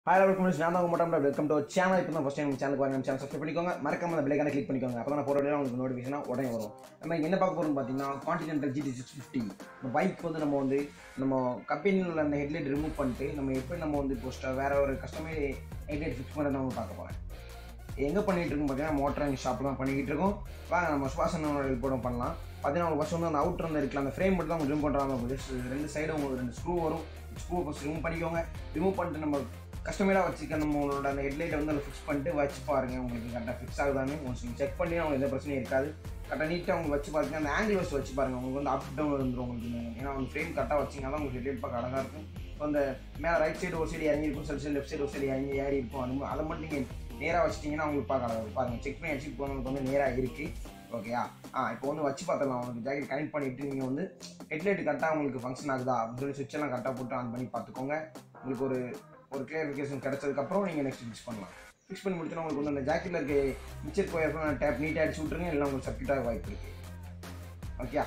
hi welcome நான் தான் மட்டும் வெல்கம் டு சேனல் இப்போ தான் ஃபஸ்ட் டைம் சேனலுக்கு வாங்க சேனல் சப்ஸ்கிரைப் பண்ணிக்கோங்க மறக்காம அந்த பிள்ளைக்கான கிளிக் பண்ணிக்கோங்க அப்போ தான் போகிற வீடியோ உங்களுக்கு நோட்டிஃபிகேஷனாக உடனே வரும் நம்ம இங்க என்ன பார்க்க போகிறோம்னு பார்த்தீங்கன்னா கான்டினென்டல் ஜிடி சிக்ஸ் ஃபிஃப்டி இந்த பைக் வந்து நம்ம வந்து நம்ம கம்பெனியில் உள்ள அந்த ஹெட்லைட் ரிமூவ் பண்ணிட்டு நம்ம எப்படி நம்ம வந்து போஸ்ட்டாக வேற ஒரு கஸ்டமே ஹெட்லைட் ஃபிக்ஸ் பண்ணுறது நம்ம பார்க்க போகிறேன் எங்கே பண்ணிட்டு இருக்கோம் பார்த்தீங்கன்னா மோட்டர் ஷாப் தான் பண்ணிக்கிட்டு இருக்கோம் வாங்க நம்ம சுவாசனோட ரிப்போர்ட்டும் பண்ணலாம் பார்த்தீங்கன்னா உங்களுக்கு ஃபஸ்ட் வந்து அந்த அவுட்டர் வந்து இருக்குல்ல அந்த ஃப்ரேம் மட்டும் தான் உங்களுக்கு ரிமூவ் பண்ணுறாங்க ஜஸ்ட் ரெண்டு சைடும் உங்களுக்கு ரெண்டு ஸ்க்ரூ வரும் ஸ்க்ரூ ஃபஸ்ட் ரிமூவ் பண்ணிக்கோங்க ரிமூவ் பண்ணிட்டு நம்ம கஸ்டமராக வச்சுக்க நம்மளோட அந்த ஹெட்லைட்டை வந்து அதில் ஃபிக்ஸ் பண்ணிட்டு வச்சு பாருங்க உங்களுக்கு கரெக்டாக ஃபிக்ஸ் ஆகுதான்னு ஒன்ஸ் நீங்கள் செக் பண்ணி உங்களுக்கு எந்த பிரச்சனையும் இருக்காது கரெக்டாக நீட்டாக உங்களுக்கு வச்சு பாருங்க அந்த ஆங்கிள் வச்சு வச்சு பாருங்க உங்களுக்கு வந்து அப் டவுன் வந்துடும் உங்களுக்கு ஏன்னா அந்த ஃப்ரேம் கரெக்டாக வச்சிங்கன்னா தான் உங்களுக்கு ஹெட்லைட் பார்க்க அழகாக இருக்கும் ஸோ அந்த மேலே ரைட் சைடு ஒரு சைடு இறங்கி இருக்கும் சில சைடு லெஃப்ட் சைடு ஒரு சைடு இறங்கி ஏறி இருக்கும் அது அதை மட்டும் நீங்கள் நேராக வச்சிட்டிங்கன்னா உங்களுக்கு பார்க்க அழகாக இருக்கும் பாருங்க செக் பண்ணி வச்சு போனவங்களுக்கு வந்து நேராக இருக்குது ஓகேயா ஆ இப்போ வந்து வச்சு பார்த்துடலாம் உங்களுக்கு ஜாக்கெட் கனெக்ட் பண்ணிவிட்டு நீங்கள் வந்து ஹெட்லைட் கரெக்டாக உங்களுக்கு ஃபங்க்ஷன் ஆகுதா அப்படின்னு சொல்லி switch எல்லாம் கரெக்டாக போட்டு ஆன் பண்ணி பார்த்துக்கோங்க உங்களுக்கு ஒரு ஒரு கிளியரிஃபிகேஷன் கிடச்சதுக்கப்புறம் நீங்கள் நெக்ஸ்ட் ஃபிக்ஸ் பண்ணலாம் ஃபிக்ஸ் பண்ணி முடிச்சுனா உங்களுக்கு வந்து அந்த ஜாக்கெட்டில் இருக்க மிச்சர் போயிருக்கும் டேப் நீட்டாக அடிச்சு விட்ருங்க இல்லை உங்களுக்கு சர்க்கிட்டாக வாய்ப்பு இருக்குது ஓகே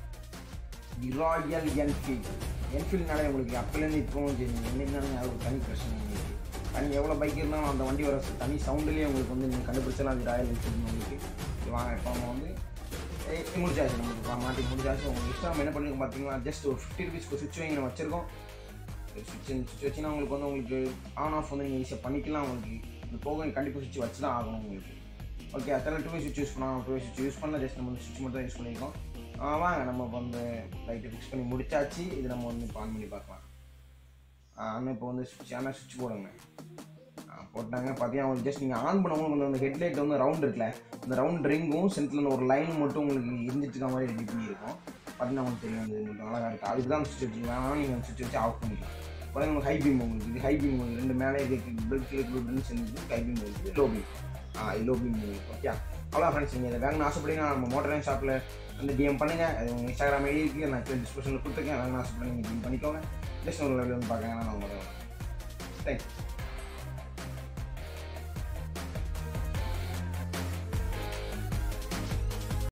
தி ராயல் என்ஃபீல்ட் என்ஃபீல்ட்னாலே உங்களுக்கு அப்போலேருந்து இப்போவும் தெரியும் என்னைக்குனாலும் அது ஒரு தனி பிரச்சனை உங்களுக்கு தனி எவ்வளோ பைக் இருந்தாலும் அந்த வண்டி வர தனி சவுண்டுலேயே உங்களுக்கு வந்து நீங்கள் கண்டுபிடிச்சலாம் அது ராயல் என்ஃபீல்டு உங்களுக்கு இது வாங்க இப்போ நம்ம வந்து ஏய், முடிச்சாச்சு நம்மளுக்கு பா- மாட்டி முடிச்சாச்சு உங்களுக்கு இஷ்டம் நம்ம என்ன பண்ணிருக்கோம் பார்த்தீங்கன்னா ஜஸ்ட் ஒரு ஃபிஃப்டி ருபீஸ்க்கு சுவிட்ச் வாங்கி நம்ம வச்சிருக்கோம் சுவிட்ச் சுவிட்ச் வச்சுன்னா உங்களுக்கு வந்து உங்களுக்கு ஆன் ஆஃப் வந்து நீங்கள் ஈஸியாக பண்ணிக்கலாம் உங்களுக்கு இது போக கண்டிப்பாக சுவிட்ச் வச்சு தான் ஆகணும் உங்களுக்கு ஓகே அதில் டூ வே சுவிட்ச் யூஸ் பண்ணலாம் டூ வே சுவிட்ச் யூஸ் பண்ணல ஜஸ்ட் நம்ம வந்து சுவிட்ச் மட்டும் தான் யூஸ் பண்ணியிருக்கோம் ஆ, வாங்க நம்ம இப்போ வந்து லைட்டை ஃபிக்ஸ் பண்ணி முடிச்சாச்சு இது நம்ம வந்து இப்போ ஆன் பண்ணி பார்க்கலாம் ஆனால் இப்போ வந்து சுவிட்ச் ஆனால் சுவிட்ச் போடுங்க ஆ, போட்டாங்க பார்த்தீங்கன்னா உங்களுக்கு ஜஸ்ட் நீங்கள் ஆன் பண்ணும்போது உங்களுக்கு அந்த ஹெட்லைட் வந்து ரவுண்ட் இருக்குல்ல அந்த ரவுண்ட் ரிங்கும் சென்டரில் ஒரு லைன் மட்டும் உங்களுக்கு இருந்துட்டு இருக்க மாதிரி ரெடி பண்ணியிருக்கோம் பார்த்தீங்கன்னா உங்களுக்கு தெரியும் அது உங்களுக்கு அழகாக இருக்குது அதுக்கு தான் சுவிட்ச் வச்சுக்கலாம் ஆனால் நீங்கள் சுவிட்ச் வச்சு ஆஃப் பண்ணிக்கலாம் பார்த்தீங்கன்னா உங்களுக்கு ஹை பீம் உங்களுக்கு இது ஹை பீம் உங்களுக்கு ரெண்டு மேலே இருக்குது பெல்ட் இருக்குது சேர்ந்து ஹை பீம் இருக்குது low beam ah low beam உங்களுக்கு ஓகே அவ்வளோ ஃப்ரெண்ட்ஸ் நீங்கள் இதை வேணும்னு ஆசைப்பட்டீங்கன்னா நம்ம மோட்டர் ஷாப்பில் வந்து டிஎம் பண்ணுங்கள் அது உங்கள் இன்ஸ்டாகிராம் ஐடி இருக்குது நான் கீழே டிஸ்கிரிப்ஷனில் கொடுத்துருக்கேன் வேணும்னு ஆசைப்பட்டு நீங்கள் டிஎம் பண்ணிக்கோங்க ஜஸ்ட் ஒரு லெவலில் வந்து பார்க்கங்க நான் உங்களுக்கு தேங்க்யூ